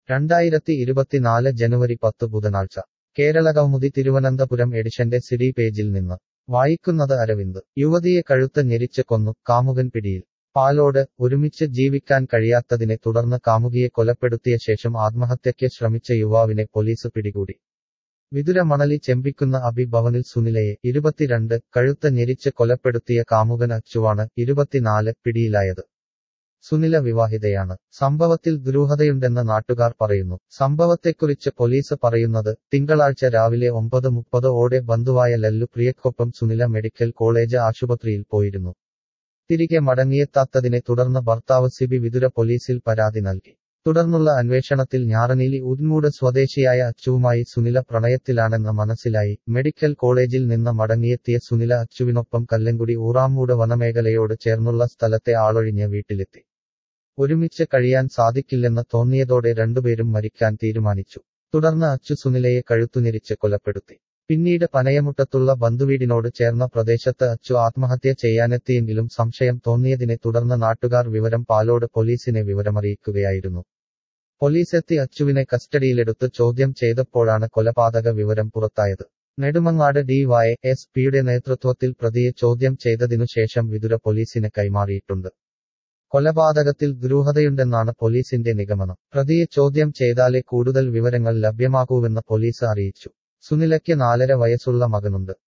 രണ്ടായിരത്തി ഇരുപത്തിനാല് ജനുവരി പത്ത് ബുധനാഴ്ച കേരളകൗമുദി തിരുവനന്തപുരം എഡിഷന്റെ സിഡി പേജിൽ നിന്ന് വായിക്കുന്നത് അരവിന്ദ് യുവതിയെ കഴുത്ത് ഞെരിച്ച് കൊന്നു കാമുകൻ പിടിയിൽ പാലോട് ഒരുമിച്ച് ജീവിക്കാൻ കഴിയാത്തതിനെ തുടർന്ന് കാമുകിയെ കൊലപ്പെടുത്തിയ ശേഷം ആത്മഹത്യയ്ക്ക് ശ്രമിച്ച യുവാവിനെ പോലീസ് പിടികൂടി വിതുര മണലി ചെമ്പിക്കുന്ന അബി ഭവനിൽ സുനിലയെ ഇരുപത്തിരണ്ട് കഴുത്ത് ഞെരിച്ച് കൊലപ്പെടുത്തിയ കാമുകൻ അച്ചുവാണ് ഇരുപത്തിനാല് പിടിയിലായത് സുനില വിവാഹിതയാണ് സംഭവത്തിൽ ദുരൂഹതയുണ്ടെന്ന് നാട്ടുകാർ പറയുന്നു സംഭവത്തെക്കുറിച്ച് പോലീസ് പറയുന്നത് തിങ്കളാഴ്ച രാവിലെ ഒമ്പത് മുപ്പത് ഓടെ ബന്ധുവായ ലല്ലു പ്രിയക്കൊപ്പം സുനില മെഡിക്കൽ കോളേജ് ആശുപത്രിയിൽ പോയിരുന്നു തിരികെ മടങ്ങിയെത്താത്തതിനെ തുടർന്ന് ഭർത്താവ് സിബി വിതുര പോലീസിൽ പരാതി നൽകി തുടർന്നുള്ള അന്വേഷണത്തിൽ ഞാറനീലി ഉദ്മൂട് സ്വദേശിയായ അച്ചുവുമായി സുനില പ്രണയത്തിലാണെന്ന് മനസ്സിലായി മെഡിക്കൽ കോളേജിൽ നിന്ന് മടങ്ങിയെത്തിയ സുനില അച്ചുവിനൊപ്പം കല്ലൻകുടി ഊറാമൂട് വനമേഖലയോട് ചേർന്നുള്ള സ്ഥലത്തെ ആളൊഴിഞ്ഞ് വീട്ടിലെത്തി ഒരുമിച്ച് കഴിയാൻ സാധിക്കില്ലെന്ന് തോന്നിയതോടെ രണ്ടുപേരും മരിക്കാൻ തീരുമാനിച്ചു തുടർന്ന് അച്ചു സുനിലയെ കഴുത്തുനിരിച്ച് കൊലപ്പെടുത്തി പിന്നീട് പനയമുട്ടത്തുള്ള ബന്ധുവീടിനോട് ചേർന്ന പ്രദേശത്ത് അച്ചു ആത്മഹത്യ ചെയ്യാനെത്തിയെങ്കിലും സംശയം തോന്നിയതിനെ തുടർന്ന് നാട്ടുകാർ വിവരം പാലോട് പോലീസിനെ വിവരമറിയിക്കുകയായിരുന്നു പോലീസെത്തി അച്ചുവിനെ കസ്റ്റഡിയിലെടുത്ത് ചോദ്യം ചെയ്തപ്പോഴാണ് കൊലപാതക വിവരം പുറത്തായത് നെടുമങ്ങാട് ഡി വൈ എസ് പിയുടെ നേതൃത്വത്തിൽ പ്രതിയെ ചോദ്യം ചെയ്തതിനു ശേഷം വിതുര പോലീസിന് കൈമാറിയിട്ടുണ്ട് കൊലപാതകത്തിൽ ദുരൂഹതയുണ്ടെന്നാണ് പോലീസിന്റെ നിഗമനം പ്രതിയെ ചോദ്യം ചെയ്താലേ കൂടുതൽ വിവരങ്ങൾ ലഭ്യമാകൂവെന്ന് പോലീസ് അറിയിച്ചു സുനിലയ്ക്ക് നാലര വയസ്സുള്ള മകനുണ്ട്